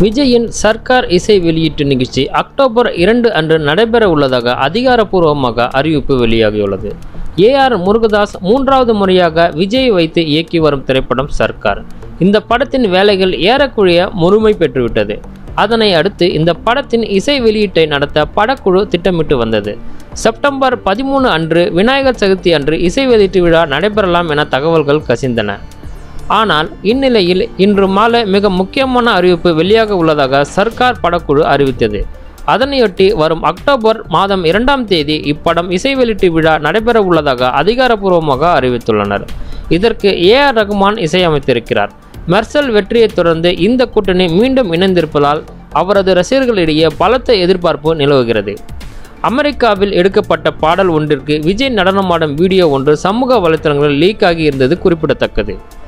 விஜயின் சர்க்கார் இசை வெளியீட்டு நிகழ்ச்சி அக்டோபர் இரண்டு அன்று நடைபெற உள்ளதாக அதிகாரப்பூர்வமாக அறிவிப்பு வெளியாகியுள்ளது ஏஆர் முருகதாஸ் மூன்றாவது முறையாக விஜய் வைத்து இயக்கி வரும் திரைப்படம் சர்க்கார் இந்த படத்தின் வேலைகள் ஏறக்குறைய முழுமை பெற்றுவிட்டது அதனை அடுத்து இந்த படத்தின் இசை வெளியீட்டை நடத்த படக்குழு திட்டமிட்டு வந்தது செப்டம்பர் பதிமூணு அன்று விநாயகர் சதுர்த்தி அன்று இசை வெளியீட்டு விழா நடைபெறலாம் என தகவல்கள் கசிந்தன ஆனால் இந்நிலையில் இன்று மாலை மிக முக்கியமான அறிவிப்பு வெளியாக உள்ளதாக சர்க்கார் படக்குழு அறிவித்தது அதனையொட்டி வரும் அக்டோபர் மாதம் இரண்டாம் தேதி இப்படம் இசை வெளியீட்டு விழா நடைபெற உள்ளதாக அதிகாரப்பூர்வமாக அறிவித்துள்ளனர் இதற்கு ஏ ஆர் ரகுமான் இசையமைத்திருக்கிறார் மெர்சல் வெற்றியைத் தொடர்ந்து இந்த கூட்டணி மீண்டும் இணைந்திருப்பதால் அவரது ரசிகர்களிடையே பலத்த எதிர்பார்ப்பு நிலவுகிறது அமெரிக்காவில் எடுக்கப்பட்ட பாடல் ஒன்றிற்கு விஜய் நடனமாடும் வீடியோ ஒன்று சமூக வலைத்தளங்களில் லீக் ஆகி இருந்தது குறிப்பிடத்தக்கது